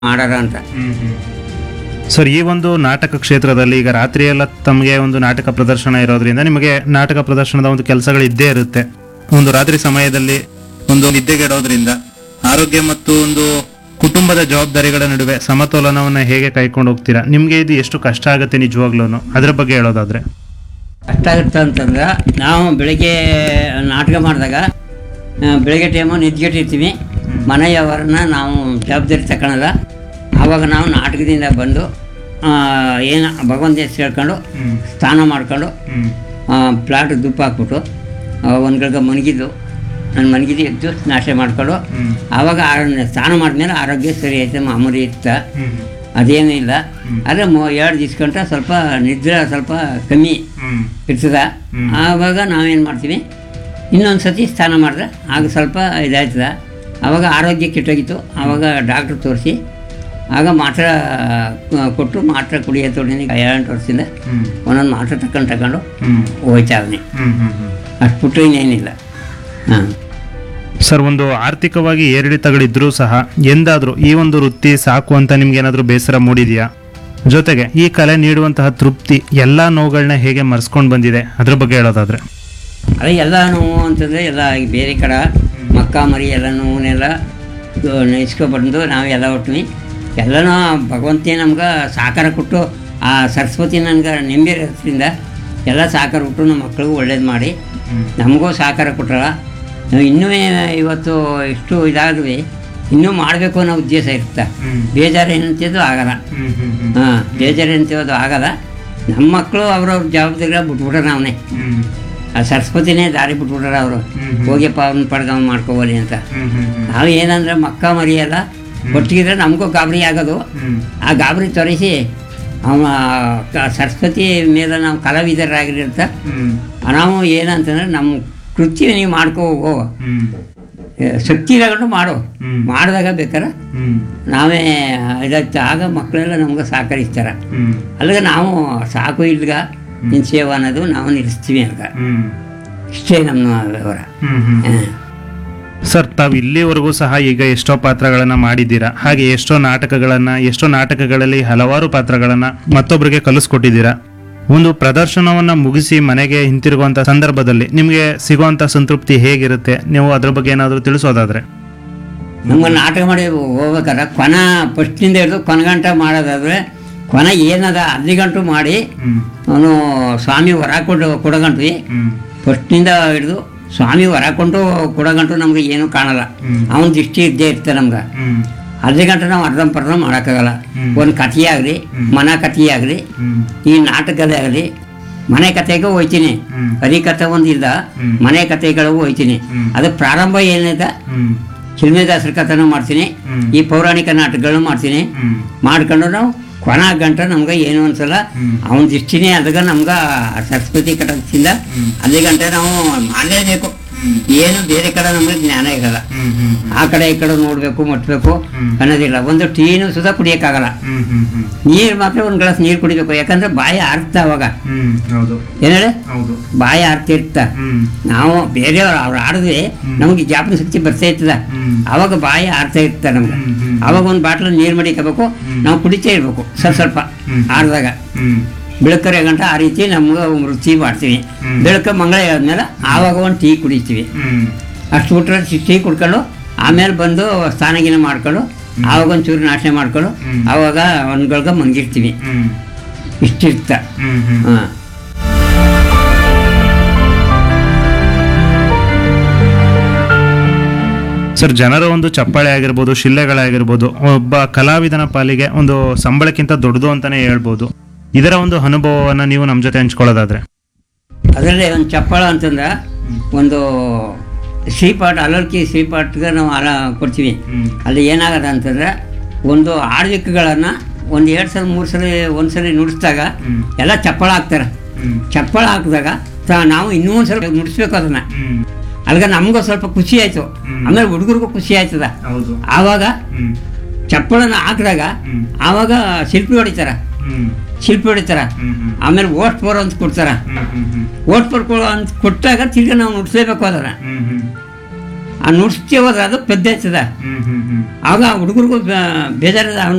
ಮಾಡಾರ ಅಂತ ಸರ್ ಈ ಒಂದು ನಾಟಕ ಕ್ಷೇತ್ರದಲ್ಲಿ ಈಗ ರಾತ್ರಿ ಎಲ್ಲ ತಮಗೆ ಒಂದು ನಾಟಕ ಪ್ರದರ್ಶನ ಇರೋದ್ರಿಂದ ನಿಮಗೆ ನಾಟಕ ಪ್ರದರ್ಶನದ ಒಂದು ಕೆಲಸಗಳು ಇದ್ದೇ ಇರುತ್ತೆ ಒಂದು ರಾತ್ರಿ ಸಮಯದಲ್ಲಿ ಒಂದು ನಿದ್ದೆಗೆಡೋದ್ರಿಂದ ಆರೋಗ್ಯ ಮತ್ತು ಒಂದು ಕುಟುಂಬದ ಜವಾಬ್ದಾರಿಗಳ ನಡುವೆ ಸಮತೋಲನವನ್ನು ಹೇಗೆ ಕೈಕೊಂಡು ಹೋಗ್ತೀರಾ ನಿಮಗೆ ಇದು ಎಷ್ಟು ಕಷ್ಟ ಆಗುತ್ತೆ ನಿಜವಾಗ್ಲೂ ಅದ್ರ ಬಗ್ಗೆ ಹೇಳೋದಾದ್ರೆ ಕಷ್ಟ ಆಗುತ್ತೆ ಅಂತಂದ್ರೆ ನಾವು ಬೆಳಿಗ್ಗೆ ನಾಟಕ ಮಾಡಿದಾಗ ಆ, ಬೆಳಿಗ್ಗೆ ಟೈಮು ನಿದ್ಗೆಟ್ಟಿರ್ತೀವಿ ಮನೆಯವರನ್ನ ನಾವು ಜವಾಬ್ದಾರಿ ತಗೊಳಲ್ಲ ಆವಾಗ ನಾವು ನಾಟಕದಿಂದ ಬಂದು ಆ, ಏನು ಭಗವಂತ ಹೆಸರು ಹೇಳ್ಕೊಂಡು ಸ್ನಾನ ಮಾಡ್ಕೊಂಡು ಪ್ಲಾಟ್ ದುಪ್ಪ ಹಾಕ್ಬಿಟ್ಟು ಒಂದು ಗಳಿಗೆ ಮನಗಿದ್ದು ನಾನು ಮನಗಿದ್ದು ಎದ್ದು ನಾಶ ಮಾಡ್ಕೊಂಡು ಆವಾಗ ಆ- ಸ್ನಾನ ಮಾಡಿದ್ಮೇಲೆ ಆರೋಗ್ಯ ಸರಿ ಐತೆ ಮಾಮೂಲಿ ಇತ್ತ ಅದೇನೂ ಇಲ್ಲ ಆದರೆ ಮೊ ಎರಡು ದಿವ್ಸ ಗಂಟ ಸ್ವಲ್ಪ ನಿದ್ರೆ ಸ್ವಲ್ಪ ಕಮ್ಮಿ ಇರ್ತದ ಆವಾಗ ನಾವೇನು ಮಾಡ್ತೀವಿ ಇನ್ನೊಂದು ಸತಿ ಸ್ನಾನ ಮಾಡಿದ್ರೆ ಆಗ ಸ್ವಲ್ಪ ಇದಾಯ್ತದ ಆವಾಗ ಆರೋಗ್ಯ ಕೆಟ್ಟೋಗಿತ್ತು ಆವಾಗ ಡಾಕ್ಟ್ರ್ ತೋರಿಸಿ ಆಗ ಮಾತ್ರ ಆ, ಕೊಟ್ಟು ಮಾತ್ರ ಕುಡಿಯೋ ತೊಗೊಂಡು ಏಳೆಂಟು ವರ್ಷದಿಂದ ಒಂದೊಂದು ಮಾತ್ರ ತಗೊಂಡು ತಗೊಂಡು ಹೋಯ್ತಾ ಅವನಿ ಅಷ್ಟು ಬಿಟ್ಟು ಇನ್ನೇನಿಲ್ಲ ಹಾಂ ಸರ್ ಒಂದು ಆರ್ಥಿಕವಾಗಿ ಏರಿಳಿತಗಳಿದ್ರೂ ಸಹ ಎಂದಾದ್ರೂ ಈ ಒಂದು ವೃತ್ತಿ ಸಾಕು ಅಂತ ನಿಮ್ಗೆ ಏನಾದರೂ ಬೇಸರ ಮೂಡಿದೆಯಾ ಜೊತೆಗೆ ಈ ಕಲೆ ನೀಡುವಂತಹ ತೃಪ್ತಿ ಎಲ್ಲಾ ನೋವುಗಳನ್ನ ಹೇಗೆ ಮರ್ಸ್ಕೊಂಡು ಬಂದಿದೆ ಅದ್ರ ಬಗ್ಗೆ ಹೇಳೋದಾದ್ರೆ ಅದೇ ಎಲ್ಲ ನೋವು ಅಂತಂದರೆ ಎಲ್ಲ ಈ ಬೇರೆ ಕಡೆ ಮಕ್ಕ ಮರಿ ಎಲ್ಲ ನೋವನ್ನೆಲ್ಲ ನೆನೆಸ್ಕೊಬಂದು ನಾವು ಎಲ್ಲ ಹೊಟ್ವಿ ಎಲ್ಲನೂ ಭಗವಂತೇ ನಮ್ಗೆ ಸಾಕಾರ ಕೊಟ್ಟು ಆ ಸರಸ್ವತಿ ನನಗೆ ನೆಮ್ಮದಿ ಇರೋದ್ರಿಂದ ಎಲ್ಲ ಸಾಕಾರ ಕೊಟ್ಟು ನಮ್ಮ ಮಕ್ಳಿಗೂ ಒಳ್ಳೇದು ಮಾಡಿ ನಮಗೂ ಸಹಕಾರ ಕೊಟ್ಟರ ನಾವು ಇನ್ನೂ ಇವತ್ತು ಇಷ್ಟು ಇದಾದ್ವಿ ಇನ್ನೂ ಮಾಡಬೇಕು ಅನ್ನೋ ಉದ್ದೇಶ ಇರುತ್ತೆ ಬೇಜಾರು ಏನಂತಿದ್ದು ಆಗಲ್ಲ ಹಾಂ ಬೇಜಾರು ಅಂತಿರೋದು ಆಗಲ್ಲ ನಮ್ಮ ಮಕ್ಕಳು ಅವ್ರವ್ರ ಜವಾಬ್ದಾರಿ ಬಿಟ್ಬಿಟ್ರೆ ನಾವೇ ಆ ಸರಸ್ವತಿನೇ ದಾರಿ ಬಿಟ್ಬಿಟ್ಟಾರ ಅವರು ಹೋಗಿಯಪ್ಪ ಅವ್ನ ಪಡ್ಗ ಮಾಡ್ಕೋಬೋಲಿ ಅಂತ ನಾವು ಏನಂದ್ರೆ ಮಕ್ಕ ಮರಿಯಲ್ಲ ಒಟ್ಟಿಗಿದ್ರೆ ನಮಗೂ ಗಾಬರಿ ಆಗೋದು ಆ ಗಾಬರಿ ತೊರೆಸಿ ಅವ ಕ- ಸರಸ್ವತಿ ಮೇಲೆ ನಾವು ಕಲಾವಿದರಾಗಿರ್ತ ನಾವು ಏನಂತಂದ್ರೆ ನಮ್ಮ ಕೃತ್ಯ ನೀವು ಮಾಡ್ಕೋ ಹೋಗೋ ಏ, ಶಕ್ತಿ ತಗೊಂಡು ಮಾಡು ಮಾಡಿದಾಗ ಬೇಕಾರೆ ನಾವೇ ಇದಾಗ್ತ ಆಗ ಮಕ್ಕಳೆಲ್ಲ ನಮ್ಗೆ ಸಹಕರಿಸ್ತಾರೆ ಅಲ್ಲಿಗೆ ನಾವು ಸಾಕು ಇಲ್ಗ ನಿನ್ನ ಸೇವೆ ಅನ್ನೋದು ನಾವು ನಿಲ್ಲಿಸ್ತೀವಿ ಅಲ್ಗ ಇಷ್ಟೇ ನಮ್ಮ ವ್ಯವಹಾರ ಹಾಂ ಸರ್ ತಾವು ಇಲ್ಲಿವರೆಗೂ ಸಹ ಈಗ ಎಷ್ಟೋ ಪಾತ್ರಗಳನ್ನ ಮಾಡಿದ್ದೀರಾ ಹಾಗೆ ಎಷ್ಟೋ ನಾಟಕಗಳನ್ನ ಎಷ್ಟೋ ನಾಟಕಗಳಲ್ಲಿ ಹಲವಾರು ಪಾತ್ರಗಳನ್ನ ಮತ್ತೊಬ್ಬರಿಗೆ ಕಲಿಸ್ಕೊಟ್ಟಿದ್ದೀರಾ ಒಂದು ಪ್ರದರ್ಶನವನ್ನ ಮುಗಿಸಿ ಮನೆಗೆ ಹಿಂತಿರುಗುವಂತ ಸಂದರ್ಭದಲ್ಲಿ ನಿಮಗೆ ಸಿಗುವಂತ ಸಂತೃಪ್ತಿ ಹೇಗಿರುತ್ತೆ ನೀವು ಅದ್ರ ಬಗ್ಗೆ ಏನಾದರೂ ತಿಳಿಸೋದಾದ್ರೆ ನಮ್ಗೆ ನಾಟಕ ಮಾಡಿ ಹೋಗ್ಬೇಕಾದ್ರೆ ಕೊನ ಫಸ್ಟಿಂದ ಹಿಡಿದು ಕೊನಗಂಟ ಮಾಡೋದಾದ್ರೆ ಕೊನ ಏನದ ಅಲ್ಲಿ ಗಂಟು ಮಾಡಿ ಅವನು ಸ್ವಾಮಿ ಹೊರ ಕೊಡು ಕೊಡಗಂಟ್ವಿ ಫಸ್ಟ್ನಿಂದ ಹಿಡಿದು ಸ್ವಾಮಿ ಹೊರ ಕೊಂಡು ಕೊಡಗಂಟು ನಮ್ಗೆ ಏನೂ ಕಾಣಲ್ಲ ಅವನ ದೃಷ್ಟಿ ಇದ್ದೇ ಇರ್ತದೆ ನಮ್ಗೆ ಅಲ್ಲಿ ಗಂಟೆ ನಾವು ಅರ್ಧಂಪರ್ಧ ಮಾಡೋಕ್ಕಾಗಲ್ಲ ಒಂದು ಕಥೆ ಆಗಲಿ ಮನ ಕಥೆ ಆಗಲಿ ಈ ನಾಟಕದೇ ಆಗಲಿ ಮನೆ ಕಥೆಗೂ ಹೋಯ್ತೀನಿ ಹರಿಕಥೆ ಒಂದಿಲ್ಲ ಮನೆ ಕಥೆಗಳಿಗೂ ಹೋಯ್ತೀನಿ ಅದು ಪ್ರಾರಂಭ ಏನಿದೆ ಚಿಲ್ಮೇದಾಸರ ಕಥೆನೂ ಮಾಡ್ತೀನಿ ಈ ಪೌರಾಣಿಕ ನಾಟಕಗಳನ್ನು ಮಾಡ್ತೀನಿ ಮಾಡ್ಕೊಂಡು ನಾವು ಕೊನ ಗಂಟ ನಮ್ಗೆ ಏನು ಅನ್ಸಲ್ಲ ಅವನ ದೃಷ್ಟಿನೇ ಅದಾಗ ನಮ್ಗೆ ಸರಸ್ವತಿ ಕಟಕದಿಂದ ಅಲ್ಲಿ ಗಂಟೆ ನಾವು ಮಾಡಲೇಬೇಕು ಏನು ಬೇರೆ ಕಡೆ ನಮ್ಗೆ ಜ್ಞಾನ ಇರಲ್ಲ ಆ ಕಡೆ ಈ ಕಡೆ ನೋಡಬೇಕು ಮುಟ್ಬೇಕು ಅನ್ನೋದಿಲ್ಲ ಒಂದು ಟೀನು ಸುಧಾ ಕುಡಿಯೋಕ್ಕಾಗಲ್ಲ ನೀರು ಮಾತ್ರ ಒಂದು ಗ್ಲಾಸ್ ನೀರು ಕುಡಿಬೇಕು ಯಾಕಂದ್ರೆ ಬಾಯಿ ಆರ್ತ ಅವಾಗ ಹೌದು ಏನ್ ಹೇಳಿ ಹೌದು ಬಾಯಿ ಆರ್ತಿರ್ತ ನಾವು ಬೇರೆಯವ್ರು ಅವ್ರು ಆಡಿದ್ವಿ ನಮಗೆ ಜ್ಞಾಪನ ಶಕ್ತಿ ಬರ್ತಾ ಇರ್ತದ ಅವಾಗ ಬಾಯಿ ಆರ್ತಾ ಇರ್ತ ನಮ್ಗೆ ಅವಾಗ ಒಂದು ಬಾಟ್ಲ ನೀರು ಮಡಿಕೋಬೇಕು ನಾವು ಕುಡಿತಾ ಇರ್ಬೇಕು ಸ್ವಲ್ಪ ಸ್ವಲ್ಪ ಆಡ್ದಾಗ ಬೆಳಕರೆ ಗಂಟ ಆ ರೀತಿ ನಮ್ಗೆ ರುಚಿ ಮಾಡ್ತೀವಿ ಬೆಳಕ ಮಂಗಳ ಆದ್ಮೇಲೆ ಆವಾಗ ಒಂದು ಟೀ ಕುಡಿತೀವಿ ಅಷ್ಟು ಬಿಟ್ರೆ ಟಿ- ಟೀ ಕುಡ್ಕೊಂಡು ಆಮೇಲೆ ಬಂದು ಸ್ನಾನಗಿನ ಮಾಡ್ಕೊಂಡು ಆವಾಗ ಒಂಚೂರು ನಾಶ ಮಾಡ್ಕೊಂಡು ಆವಾಗ ಒಂದ್ಗಳ್ಗ ಮಂಗಿರ್ತೀವಿ ಇಷ್ಟಿರ್ತ ಹಾಂ ಸರ್ ಜನರ ಒಂದು ಚಪ್ಪಾಳೆ ಆಗಿರ್ಬೋದು ಶಿಲ್ಲೆಗಳಾಗಿರ್ಬೋದು ಒಬ್ಬ ಕಲಾವಿದನ ಪಾಲಿಗೆ ಒಂದು ಸಂಬಳಕ್ಕಿಂತ ದೊಡ್ಡದು ಅಂತಾನೆ ಹೇಳ್ಬೋದು ಇದರ ಒಂದು ಅನುಭವವನ್ನ ನೀವು ನಮ್ಮ ಜೊತೆ ಹಂಚ್ಕೊಳ್ಳೋದಾದ್ರೆ ಅದರಲ್ಲಿ ಒಂದು ಚಪ್ಪಳ ಅಂತಂದ್ರೆ ಒಂದು ಶ್ರೀಪಾಠ ಅಲರ್ಕಿ ಶ್ರೀಪಾಠಗೆ ನಾವು ಅಲ ಕೊಡ್ತೀವಿ ಅಲ್ಲಿ ಏನಾಗದ ಅಂತಂದ್ರೆ ಒಂದು ಆಳ್ವಿಕೆಗಳನ್ನು ಒಂದು ಎರಡು ಸಲ ಮೂರು ಸಲ ಒಂದು ಸಲ ನುಡಿಸಿದಾಗ ಎಲ್ಲ ಚಪ್ಪಳ ಹಾಕ್ತಾರೆ ಚಪ್ಪಳ ಹಾಕಿದಾಗ ತ- ನಾವು ಇನ್ನೂ ಒಂದು ಸಲ ನುಡಿಸ್ಬೇಕು ಅದನ್ನು ಅಲ್ಗ ನಮಗೂ ಸ್ವಲ್ಪ ಖುಷಿ ಆಯಿತು ಆಮೇಲೆ ಹುಡುಗರಿಗೂ ಖುಷಿ ಆಯ್ತದ ಹೌದು ಆವಾಗ ಚಪ್ಪಳನ ಹಾಕಿದಾಗ ಆವಾಗ ಶಿಲ್ಪಿ ಹೊಡಿತಾರ ಶಿಲ್ಪಿ ಹೊಡಿತಾರ ಆಮೇಲೆ ಓಟ್ ಪೋರ್ ಅಂತ ಕೊಡ್ತಾರ ಓಟ್ ಪೋರ್ ಕೊಡೋ ಅಂತ ಕೊಟ್ಟಾಗ ತಿರ್ಗಿ ನಾವು ನುಡ್ಸ್ಲೇಬೇಕು ಅದನ್ನ ಆ ನುಡ್ಸ್ತೀವಿ ಹೋದ್ರೆ ಅದು ಪೆದ್ದ ಆಯ್ತದ ಆಗ ಹುಡುಗರಿಗೂ ಬೇಜಾರದ